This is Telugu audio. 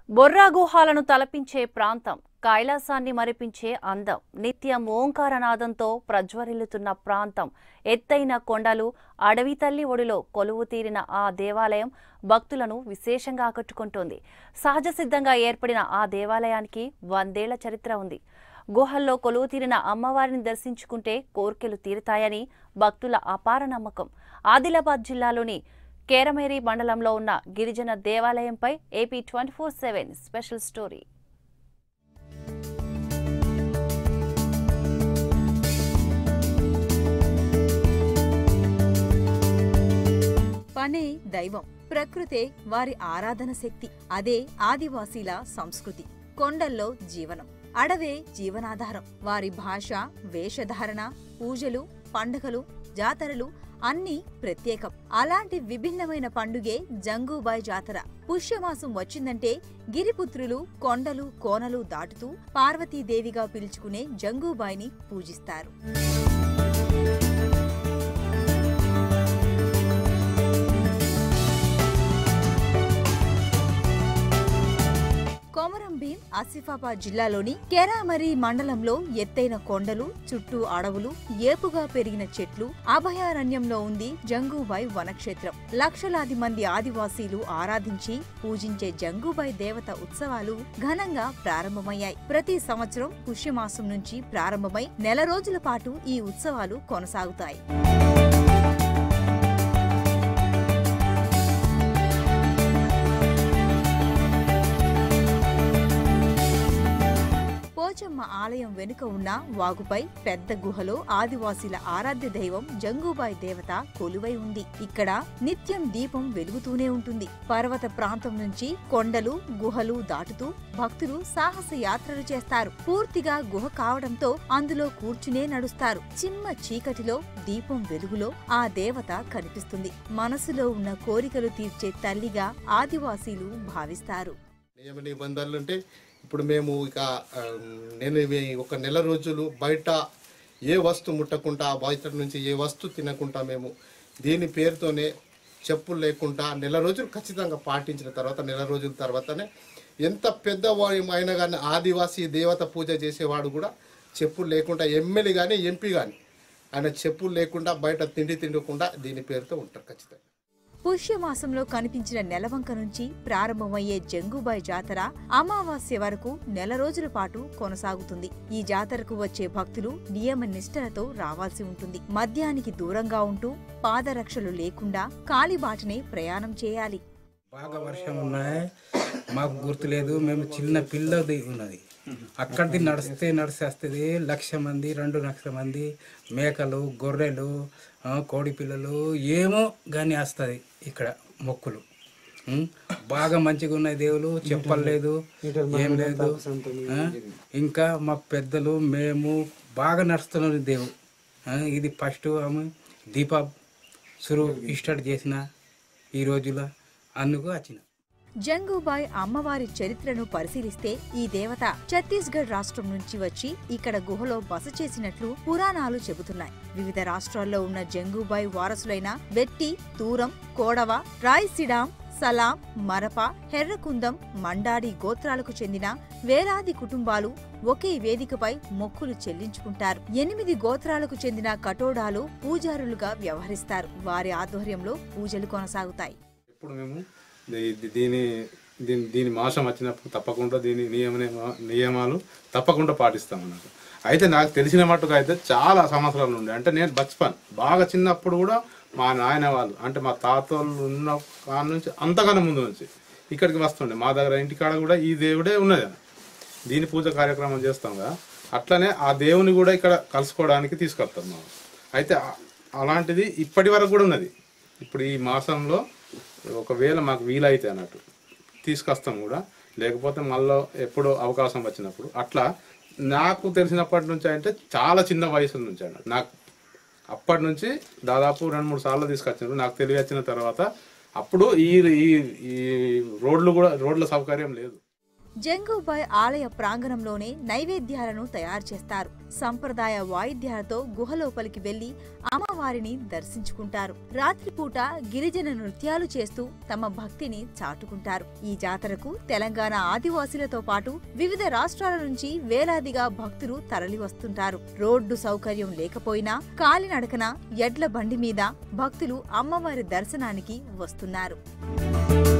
బొర్రా గుహాలను తలపించే ప్రాంతం కైలాసాన్ని మరిపించే అందం నిత్యం ఓంకారనాదంతో ప్రజ్వరిల్లుతున్న ప్రాంతం ఎత్తైన కొండలు అడవి తల్లి ఒడిలో కొలువు తీరిన ఆ దేవాలయం భక్తులను విశేషంగా ఆకట్టుకుంటోంది సహజ సిద్ధంగా ఏర్పడిన ఆ దేవాలయానికి వందేళ్ల చరిత్ర ఉంది గుహల్లో కొలువు తీరిన అమ్మవారిని దర్శించుకుంటే కోర్కెలు తీరుతాయని భక్తుల అపార నమ్మకం ఆదిలాబాద్ జిల్లాలోని కేరమేరి మండలంలో ఉన్న గిరిజన దేవాలయంపై AP twenty four seven special story పనే దైవం ప్రకృతే వారి ఆరాధన శక్తి అదే ఆదివాసీల సంస్కృతి కొండల్లో జీవనం అడవే జీవనాధారం వారి భాష వేషధారణ పూజలు పండుగలు జాతరలు అన్నీ ప్రత్యేకం అలాంటి విభిన్నమైన పండుగే జంగూబాయ్ జాతర పుష్యమాసం వచ్చిందంటే గిరిపుత్రులు కొండలు కోనలు దాటుతూ పార్వతీదేవిగా పిలుచుకునే జంగూబాయిని పూజిస్తారు కొమరం భీం ఆసిఫాబాద్ జిల్లాలోని కెరామరి మండలంలో ఎత్తైన కొండలు చుట్టూ అడవులు ఏపుగా పెరిగిన చెట్లు అభయారణ్యంలో ఉంది జంగూబాయ్ వనక్షేత్రం లక్షలాది మంది ఆదివాసీలు ఆరాధించి పూజించే జంగూబాయ్ దేవత ఉత్సవాలు ఘనంగా ప్రారంభమయ్యాయి ప్రతి సంవత్సరం పుష్యమాసం నుంచి ప్రారంభమై నెల రోజుల పాటు ఈ ఉత్సవాలు కొనసాగుతాయి పోచమ్మ ఆలయం వెనుక ఉన్న వాగుపై పెద్ద గుహలో ఆదివాసీల ఆరాధ్య దైవం జంగూబాయ్ దేవత కొలువై ఉంది ఇక్కడ నిత్యం దీపం వెలుగుతూనే ఉంటుంది పర్వత ప్రాంతం నుంచి కొండలు గుహలు దాటుతూ భక్తులు సాహస యాత్రలు చేస్తారు పూర్తిగా గుహ కావడంతో అందులో కూర్చునే నడుస్తారు చిమ్మ చీకటిలో దీపం వెలుగులో ఆ దేవత కనిపిస్తుంది మనసులో ఉన్న కోరికలు తీర్చే తల్లిగా ఆదివాసీలు భావిస్తారు నియమ నిబంధనలు అంటే ఇప్పుడు మేము ఇక ఆ, నేను ఇవి ఒక నెల రోజులు బయట ఏ వస్తువు ముట్టకుండా బయట నుంచి ఏ వస్తువు తినకుండా మేము దీని పేరుతోనే చెప్పులు లేకుండా నెల రోజులు ఖచ్చితంగా పాటించిన తర్వాత నెల రోజుల తర్వాతనే ఎంత పెద్దవాడు అయినా కానీ ఆదివాసీ దేవత పూజ చేసేవాడు కూడా చెప్పులు లేకుండా ఎమ్మెల్యే కానీ ఎంపీ కానీ ఆయన చెప్పులు లేకుండా బయట తిండి తినకుండా దీని పేరుతో ఉంటారు ఖచ్చితంగా పుష్యమాసంలో కనిపించిన నెలవంక నుంచి ప్రారంభమయ్యే జంగుబాయ్ జాతర అమావాస్య వరకు నెల రోజుల పాటు కొనసాగుతుంది ఈ జాతరకు వచ్చే భక్తులు నియమ నిష్టలతో రావాల్సి ఉంటుంది మద్యానికి దూరంగా ఉంటూ పాదరక్షలు లేకుండా కాలిబాటనే ప్రయాణం చేయాలి బాగా వర్షం ఉన్నాయి మాకు గుర్తులేదు మేము చిన్న పిల్లది ఉన్నది అక్కడిది నడిస్తే నడిచేస్తుంది లక్ష మంది రెండు లక్షల మంది మేకలు గొర్రెలు ఆ, కోడి పిల్లలు ఏమో కానీ వస్తుంది ఇక్కడ మొక్కులు ఉం? బాగా మంచిగా ఉన్నాయి దేవులు చెప్పలేదు ఏం లేదు ఆ? ఇంకా మా పెద్దలు మేము బాగా నడుస్తున్నాం దేవుడు ఆ, ఇది ఫస్ట్ ఆమె దీప సురు స్టార్ట్ చేసిన ఈ రోజులో అందుకు వచ్చిన జంగూబాయ్ అమ్మవారి చరిత్రను పరిశీలిస్తే ఈ దేవత ఛత్తీస్గఢ్ రాష్ట్రం నుంచి వచ్చి ఇక్కడ గుహలో బస చేసినట్లు పురాణాలు చెబుతున్నాయి వివిధ రాష్ట్రాల్లో ఉన్న జంగూబాయ్ వారసులైన వెట్టి తూరం కోడవ రాయ్సిడాం సలాం మరప హెర్రకుందం మండాడి గోత్రాలకు చెందిన వేలాది కుటుంబాలు ఒకే వేదికపై మొక్కులు చెల్లించుకుంటారు ఎనిమిది గోత్రాలకు చెందిన కటోడాలు పూజారులుగా వ్యవహరిస్తారు వారి ఆధ్వర్యంలో పూజలు కొనసాగుతాయి ఇప్పుడు మేము దీ- దీని దీని దీని మాసం వచ్చినప్పుడు తప్పకుండా దీని నియమ నియమ- నియమాలు తప్పకుండా పాటిస్తాం అన్నట్టు అయితే నాకు తెలిసిన మట్టుకు అయితే చాలా సంవత్సరాల నుండి అంటే నేను బచ్పన్ బాగా చిన్నప్పుడు కూడా మా నాయన వాళ్ళు అంటే మా తాతోళ్ళు ఉన్న కాడ నుంచి అంతకన్నా ముందు నుంచి ఇక్కడికి వస్తుండే మా దగ్గర ఇంటికాడ కూడా ఈ దేవుడే ఉన్నది దీని పూజ కార్యక్రమం చేస్తాం కదా అట్లనే ఆ దేవుని కూడా ఇక్కడ కలుసుకోవడానికి తీసుకొస్తాం మనం అయితే ఆ- అలాంటిది ఇప్పటి వరకు కూడా ఉన్నది ఇప్పుడు ఈ మాసంలో ఒకవేళ మాకు వీలైతే అన్నట్టు తీసుకొస్తాం కూడా లేకపోతే మళ్ళీ ఎప్పుడో అవకాశం వచ్చినప్పుడు అట్లా నాకు తెలిసినప్పటి నుంచి అంటే చాలా చిన్న వయసు నుంచి అన్నట్టు నాకు అప్పటి నుంచి దాదాపు రెండు మూడు సార్లు తీసుకొచ్చినారు నాకు తెలివి వచ్చిన తర్వాత అప్పుడు ఈ ఈ ఈ రోడ్లు కూడా రోడ్ల సౌకర్యం లేదు జంగూబాయ్ ఆలయ ప్రాంగణంలోనే నైవేద్యాలను తయారు చేస్తారు సంప్రదాయ వాయిద్యాలతో గుహలోపలికి వెళ్లి అమ్మవారిని దర్శించుకుంటారు రాత్రిపూట గిరిజన నృత్యాలు చేస్తూ తమ భక్తిని చాటుకుంటారు ఈ జాతరకు తెలంగాణ ఆదివాసీలతో పాటు వివిధ రాష్ట్రాల నుంచి వేలాదిగా భక్తులు తరలివస్తుంటారు రోడ్డు సౌకర్యం లేకపోయినా కాలినడకన ఎడ్ల బండి మీద భక్తులు అమ్మవారి దర్శనానికి వస్తున్నారు